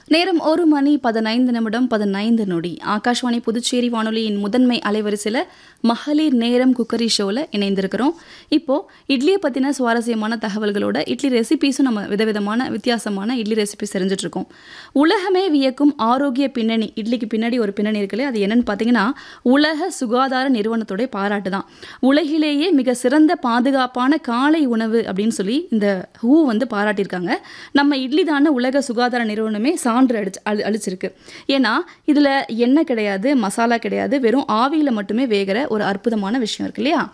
நேரம் ஒரு மணி பதினைந்து நிமிடம் பதினைந்து நொடி ஆகாஷ்வாணி புதுச்சேரி வானொலியின் முதன்மை அலைவரிசையில் மகளிர் நேரம் குக்கரி ஷோவில் இணைந்திருக்கிறோம் இப்போ இட்லியை பற்றின சுவாரஸ்யமான தகவல்களோட இட்லி ரெசிபீஸும் நம்ம விதவிதமான வித்தியாசமான இட்லி ரெசிபிஸ் தெரிஞ்சுட்டு இருக்கோம் உலகமே வியக்கும் ஆரோக்கிய பின்னணி இட்லிக்கு பின்னாடி ஒரு பின்னணி இருக்குல்ல அது என்னன்னு பார்த்தீங்கன்னா உலக சுகாதார நிறுவனத்துடைய பாராட்டு தான் உலகிலேயே மிக சிறந்த பாதுகாப்பான காலை உணவு அப்படின்னு சொல்லி இந்த ஹூ வந்து பாராட்டியிருக்காங்க நம்ம இட்லி தானே உலக சுகாதார நிறுவனமே சான்று அடிச்சு அழி அழிச்சிருக்கு ஏன்னா இதில் எண்ணெய் கிடையாது மசாலா கிடையாது வெறும் ஆவியில் மட்டுமே வேகிற ஒரு அற்புதமான விஷயம் இருக்கு இல்லையா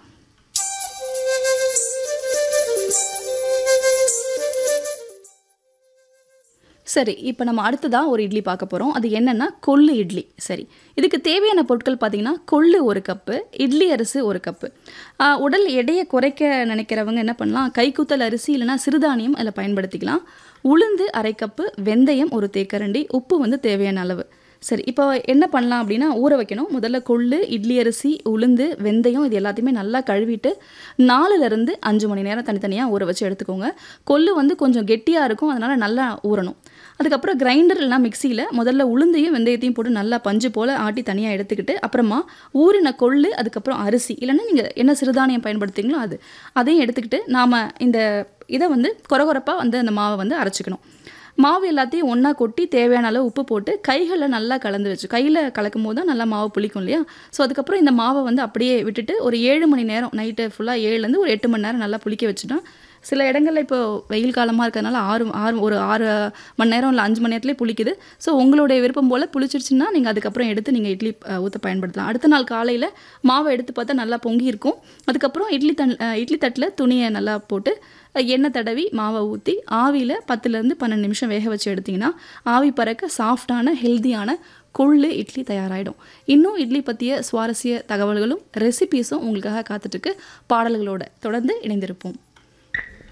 சரி இப்போ நம்ம அடுத்ததாக ஒரு இட்லி பார்க்க போகிறோம் அது என்னென்னா கொள்ளு இட்லி சரி இதுக்கு தேவையான பொருட்கள் பார்த்தீங்கன்னா கொள்ளு ஒரு கப்பு இட்லி அரிசி ஒரு கப்பு ஆஹ், உடல் எடையை குறைக்க நினைக்கிறவங்க என்ன பண்ணலாம் கைக்குத்தல் அரிசி இல்லைன்னா சிறுதானியம் அதில் பயன்படுத்திக்கலாம் உளுந்து அரை கப்பு வெந்தயம் ஒரு தேக்கரண்டி உப்பு வந்து தேவையான அளவு சரி இப்போ என்ன பண்ணலாம் அப்படின்னா ஊற வைக்கணும் முதல்ல கொள்ளு இட்லி அரிசி உளுந்து வெந்தயம் இது எல்லாத்தையுமே நல்லா கழுவிட்டு நாலுலேருந்து அஞ்சு மணி நேரம் தனித்தனியாக ஊற வச்சு எடுத்துக்கோங்க கொள்ளு வந்து கொஞ்சம் கெட்டியாக இருக்கும் அதனால் நல்லா ஊறணும் அதுக்கப்புறம் கிரைண்டர் இல்லைனா மிக்சியில் முதல்ல உளுந்தையும் வெந்தயத்தையும் போட்டு நல்லா பஞ்சு போல் ஆட்டி தனியாக எடுத்துக்கிட்டு அப்புறமா ஊறின கொள்ளு அதுக்கப்புறம் அரிசி இல்லைன்னா நீங்கள் என்ன சிறுதானியம் பயன்படுத்துங்களோ அது அதையும் எடுத்துக்கிட்டு நாம் இந்த இதை வந்து கொரகொரப்பாக வந்து அந்த மாவை வந்து அரைச்சிக்கணும் மாவு எல்லாத்தையும் ஒன்றா கொட்டி தேவையான அளவு உப்பு போட்டு கைகளில் நல்லா கலந்து வச்சு கையில் கலக்கும் போது தான் நல்லா மாவு புளிக்கும் இல்லையா ஸோ அதுக்கப்புறம் இந்த மாவை வந்து அப்படியே விட்டுட்டு ஒரு ஏழு மணி நேரம் நைட்டு ஃபுல்லாக ஏழுலேருந்து ஒரு எட்டு மணி நேரம் நல்லா புளிக்க வச்சுட்டோம் சில இடங்களில் இப்போ வெயில் காலமாக இருக்கிறதுனால ஆறு ஆறு ஒரு ஆறு மணி நேரம் இல்லை அஞ்சு மணி நேரத்துலேயே புளிக்குது ஸோ உங்களுடைய விருப்பம் போல் புளிச்சிருச்சுன்னா நீங்கள் அதுக்கப்புறம் எடுத்து நீங்கள் இட்லி அஹ், ஊற்ற பயன்படுத்தலாம் அடுத்த நாள் காலையில் மாவை எடுத்து பார்த்தா நல்லா பொங்கி இருக்கும் அதுக்கப்புறம் இட்லி தன் அஹ், இட்லி தட்டில் துணியை நல்லா போட்டு அஹ், எண்ணெய் தடவி மாவை ஊற்றி ஆவியில் பத்துலேருந்து பன்னெண்டு நிமிஷம் வேக வச்சு எடுத்திங்கன்னா ஆவி பறக்க சாஃப்டான ஹெல்தியான கொள்ளு இட்லி தயாராகிடும் இன்னும் இட்லி பற்றிய சுவாரஸ்ய தகவல்களும் ரெசிபீஸும் உங்களுக்காக காத்துட்ருக்கு பாடல்களோட தொடர்ந்து இணைந்திருப்போம்